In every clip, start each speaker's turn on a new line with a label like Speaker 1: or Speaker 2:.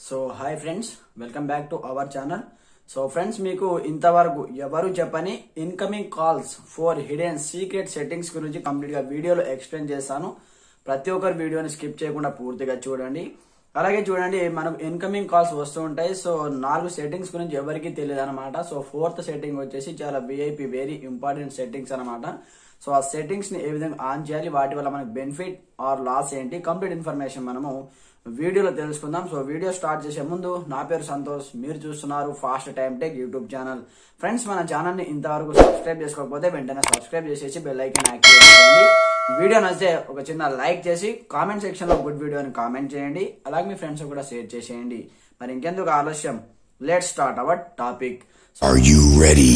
Speaker 1: So hi friends welcome back to our channel so friends మీకు ఇంతవరకు ఎవరు చెప్పని incoming calls four hidden secret settings గురించి complete గా వీడియోలో ఎక్స్ప్లెయిన్ చేస్తాను ప్రతి ఒక్కరు వీడియోని స్కిప్ చేయకుండా పూర్తిగా చూడండి అలాగే చూడండి మనకు ఇన్కమింగ్ కాల్స్ వస్తూ ఉంటాయి సో నాలుగు సెట్టింగ్స్ గురించి ఎవరికి తెలియదు అనమాట సో ఫోర్త్ సెట్టింగ్ వచ్చేసి చాలా విఐపి వెరీ ఇంపార్టెంట్ సెట్టింగ్స్ అనమాట సో ఆ సెట్టింగ్స్ ని ఏ విధంగా ఆన్ చేయాలి వాటి వల్ల మనకు బెనిఫిట్ ఆర్ లాస్ ఏంటి కంప్లీట్ ఇన్ఫర్మేషన్ మనము వీడియోలో తెలుసుకుందాం సో వీడియో స్టార్ట్ చేసే ముందు నా పేరు సంతోష్ మీరు చూస్తున్నారు fast time tech YouTube channel friends మన ఛానల్ ని ఇంతవరకు సబ్స్క్రైబ్ చేసుకోకపోతే వెంటనే సబ్స్క్రైబ్ చేసేసి బెల్ ఐకన్ యాక్టివేట్ చేయండి వీడియో నచ్చితే ఒక చిన్న లైక్ చేసి కామెంట్ సెక్షన్ లో గుడ్ వీడియో అని కామెంట్ చేయండి అలాగే మీ ఫ్రెండ్స్ కూడా షేర్ చేసేయండి మరి ఇంకెందుకు ఆలస్యం let start our topic
Speaker 2: Are you ready?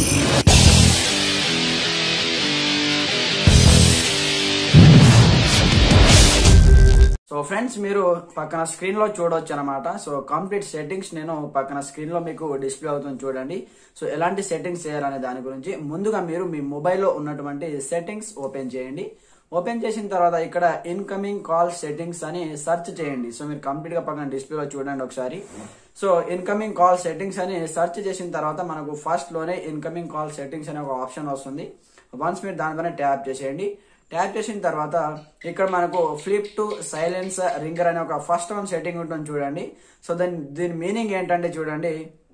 Speaker 1: So friends మీరు పక్కన స్క్రీన్ లో చూడొచ్చు అనమాట సో కంప్లీట్ సెట్టింగ్స్ నేను పక్కన స్క్రీన్ లో మీకు డిస్ప్లే అవుతుంది చూడండి సో ఎలాంటి సెట్టింగ్స్ చేయాలనే దాని గురించి ముందుగా మీరు మీ మొబైల్లో ఉన్నటువంటి సెట్టింగ్స్ ఓపెన్ చేయండి ఓపెన్ చేసిన తర్వాత ఇక్కడ ఇన్కమింగ్ కాల్ సెట్టింగ్స్ అని సెర్చ్ చేయండి సో మీరు కంప్లీట్ గా పక్కన డిస్ప్లేలో చూడండి ఒకసారి సో ఇన్కమింగ్ కాల్ సెట్టింగ్స్ అని సెర్చ్ చేసిన తర్వాత మనకు ఫస్ట్ లోనే ఇన్కమింగ్ కాల్ సెట్టింగ్స్ అనే ఒక ఆప్షన్ వస్తుంది వన్స్ మీరు దానిపైన ట్యాప్ చేసేయండి ట్యాప్ చేసిన తర్వాత ఇక్కడ మనకు ఫ్లిప్ టు సైలెన్స్ రింగర్ అనే ఒక ఫస్ట్ వన్ సెట్టింగ్ ఉంటుంది చూడండి సో దాని దీని మీనింగ్ ఏంటంటే చూడండి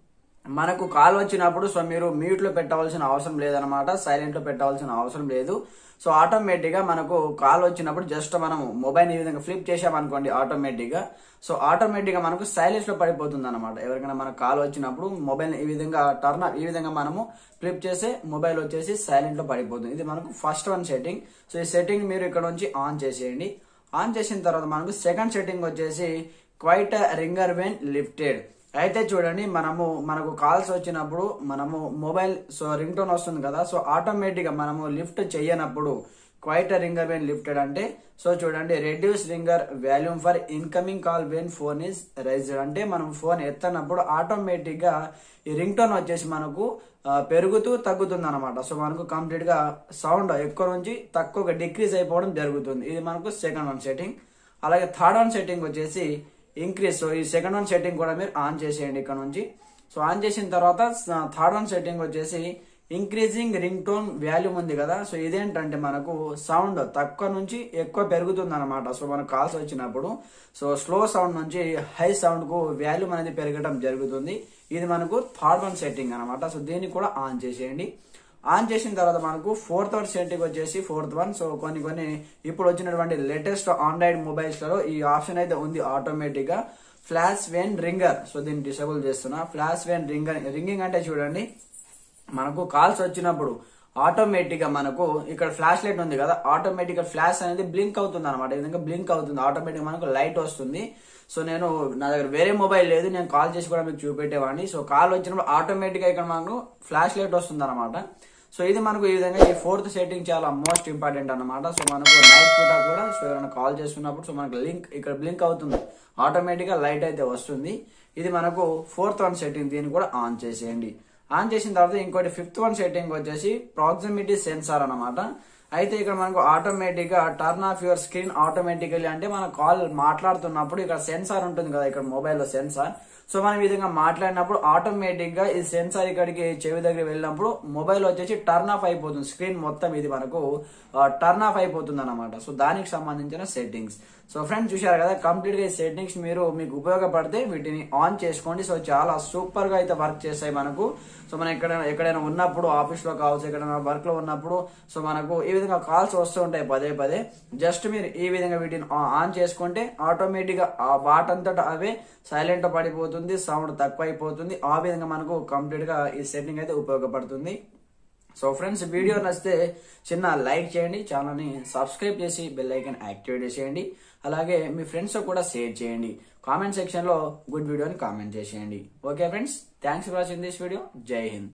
Speaker 1: మనకు కాల్ వచ్చినప్పుడు సో మీరు మ్యూట్ లో పెట్టవలసిన అవసరం లేదనమాట సైలెంట్ లో పెట్టవలసిన అవసరం లేదు సో ఆటోమేటిక్ గా మనకు కాల్ వచ్చినప్పుడు జస్ట్ మనం మొబైల్ ఈ విధంగా ఫ్లిప్ చేసామనుకోండి ఆటోమేటిక్ గా సో ఆటోమేటిక్ గా మనకు సైలెన్స్ లో పడిపోతుంది అనమాట ఎవరికైనా మనకు కాల్ వచ్చినప్పుడు మొబైల్ ఈ విధంగా టర్న్ ఈ విధంగా మనము ఫ్లిప్ చేస్తే మొబైల్ వచ్చేసి సైలెంట్ లో పడిపోతుంది ఇది మనకు ఫస్ట్ వన్ సెట్టింగ్ సో ఈ సెట్టింగ్ మీరు ఇక్కడ నుంచి ఆన్ చేసేయండి ఆన్ చేసిన తర్వాత మనకు సెకండ్ సెట్టింగ్ వచ్చేసి క్వైట్ రింగర్ వెన్ లిఫ్టెడ్ అయితే చూడండి మనము మనకు కాల్స్ వచ్చినప్పుడు మనము మొబైల్ సో రింగ్ టోన్ వస్తుంది కదా సో ఆటోమేటిక్ గా మనము లిఫ్ట్ చేయనప్పుడు క్వైట్ రింగర్ వెన్ లిఫ్టెడ్ అంటే సో చూడండి reduce ringer volume for incoming call when phone is raised అంటే మనం ఫోన్ ఎత్తనప్పుడు ఆటోమేటిక్ గా ఈ రింగ్ టోన్ వచ్చేసి మనకు ఆ, పెరుగుతూ తగ్గుతుంది అనమాట సో మనకు కంప్లీట్ గా సౌండ్ ఎక్కువ నుంచి తక్కువ డిక్రీజ్ అయిపోవడం జరుగుతుంది ఇది మనకు సెకండ్ వన్ సెట్టింగ్ అలాగే థర్డ్ వన్ సెట్టింగ్ వచ్చేసి ఇంక్రీజ్ సో ఈ సెకండ్ వన్ సెట్టింగ్ కూడా మీరు ఆన్ చేసేయండి ఇక్కడ నుంచి సో ఆన్ చేసిన తర్వాత థర్డ్ వన్ సెట్టింగ్ వచ్చేసి ఇంక్రీజింగ్ రింగ్ టోన్ వాల్యూమ్ ఉంది కదా సో ఇదేంటంటే మనకు సౌండ్ తక్కువ నుంచి ఎక్కువ పెరుగుతుంది అనమాట సో మనకు కాల్స్ వచ్చినప్పుడు సో స్లో సౌండ్ నుంచి హై సౌండ్ కు వాల్యూమ్ అనేది పెరగడం జరుగుతుంది ఇది మనకు థర్డ్ వన్ సెట్టింగ్ అనమాట సో దీన్ని కూడా ఆన్ చేసేయండి ఆన్ చేసిన తర్వాత మనకు ఫోర్త్ వన్ సెట్టింగ్ వచ్చేసి ఫోర్త్ వన్ సో కొన్ని కొన్ని ఇప్పుడు వచ్చినటువంటి లేటెస్ట్ ఆండ్రాయిడ్ మొబైల్స్ లలో ఈ ఆప్షన్ అయితే ఉంది ఆటోమేటిక్ గా ఫ్లాష్ వెన్ రింగర్ సో దీన్ని డిసేబుల్ చేస్తున్నా ఫ్లాష్ వెన్ రింగర్ రింగింగ్ అంటే చూడండి మనకు కాల్స్ వచ్చినప్పుడు ఆటోమేటిక్ గా మనకు ఇక్కడ ఫ్లాష్ లైట్ ఉంది కదా ఆటోమేటిక్ గా ఫ్లాష్ అనేది బ్లింక్ అవుతుంది అనమాట ఈ విధంగా బ్లింక్ అవుతుంది ఆటోమేటిక్ మనకు లైట్ వస్తుంది సో నేను నా దగ్గర వేరే మొబైల్ లేదు నేను కాల్ చేసి కూడా మీకు చూపెట్టేవాడిని సో కాల్ వచ్చినప్పుడు ఆటోమేటిక్ గా ఇక్కడ మనకు ఫ్లాష్ లైట్ వస్తుంది అనమాట సో ఇది మనకు ఈ విధంగా ఈ ఫోర్త్ సెట్టింగ్ చాలా మోస్ట్ ఇంపార్టెంట్ అనమాట సో మనకు నైట్ పూట కూడా సో ఎవరైనా కాల్ చేస్తున్నప్పుడు సో మనకు లింక్ ఇక్కడ బ్లింక్ అవుతుంది ఆటోమేటిక్ గా లైట్ అయితే వస్తుంది ఇది మనకు ఫోర్త్ వన్ సెట్టింగ్ దీన్ని కూడా ఆన్ చేసేయండి ఆన్ చేసిన తర్వాత ఇంకోటి ఫిఫ్త్ వన్ సెట్టింగ్ వచ్చేసి ప్రాక్సిమిటీ సెన్సార్ అన్నమాట అయితే ఇక్కడ మనకు ఆటోమేటిక్ గా turn off your screen automatically అంటే మన కాల్ మాట్లాడుతున్నప్పుడు ఇక్కడ సెన్సార్ ఉంటుంది కదా ఇక్కడ మొబైల్లో సెన్సార్ సో మనం ఈ విధంగా మాట్లాడినప్పుడు ఆటోమేటిక్ గా ఈ సెన్సార్ ఇక్కడికి చెవి దగ్గర వెళ్ళినప్పుడు మొబైల్ వచ్చేసి టర్న్ ఆఫ్ అయిపోతుంది స్క్రీన్ మొత్తం ఇది మనకు టర్న్ ఆఫ్ అయిపోతుంది అనమాట సో దానికి సంబంధించిన సెట్టింగ్స్ సో ఫ్రెండ్స్ చూశారు కదా కంప్లీట్ గా ఈ సెట్టింగ్స్ మీరు మీకు ఉపయోగపడితే వీటిని ఆన్ చేసుకోండి సో చాలా సూపర్ గా అయితే వర్క్ చేస్తాయి మనకు సో మనం ఎక్కడైనా ఎక్కడైనా ఉన్నప్పుడు ఆఫీస్ లో కావచ్చు ఎక్కడైనా వర్క్ లో ఉన్నప్పుడు సో మనకు ఈ విధంగా కాల్స్ వస్తూ ఉంటాయి పదే పదే జస్ట్ మీరు ఈ విధంగా వీటిని ఆ- ఆన్ చేసుకుంటే ఆటోమేటిక్ గా ఆ వాటంతట అవే సైలెంట్ పడిపోతుంది సౌండ్ తక్కువ అయిపోతుంది ఆ విధంగా మనకు కంప్లీట్ గా ఈ సెట్టింగ్ అయితే ఉపయోగపడుతుంది సో ఫ్రెండ్స్ వీడియో నచ్చితే చిన్న లైక్ చేయండి ఛానల్ని సబ్స్క్రైబ్ చేసి బెల్ ఐకన్ యాక్టివేట్ చేసేయండి అలాగే మీ ఫ్రెండ్స్ కూడా షేర్ చేయండి కామెంట్ సెక్షన్ లో గుడ్ వీడియోని కామెంట్ చేసేయండి okay friends thanks for watching this video Jai Hind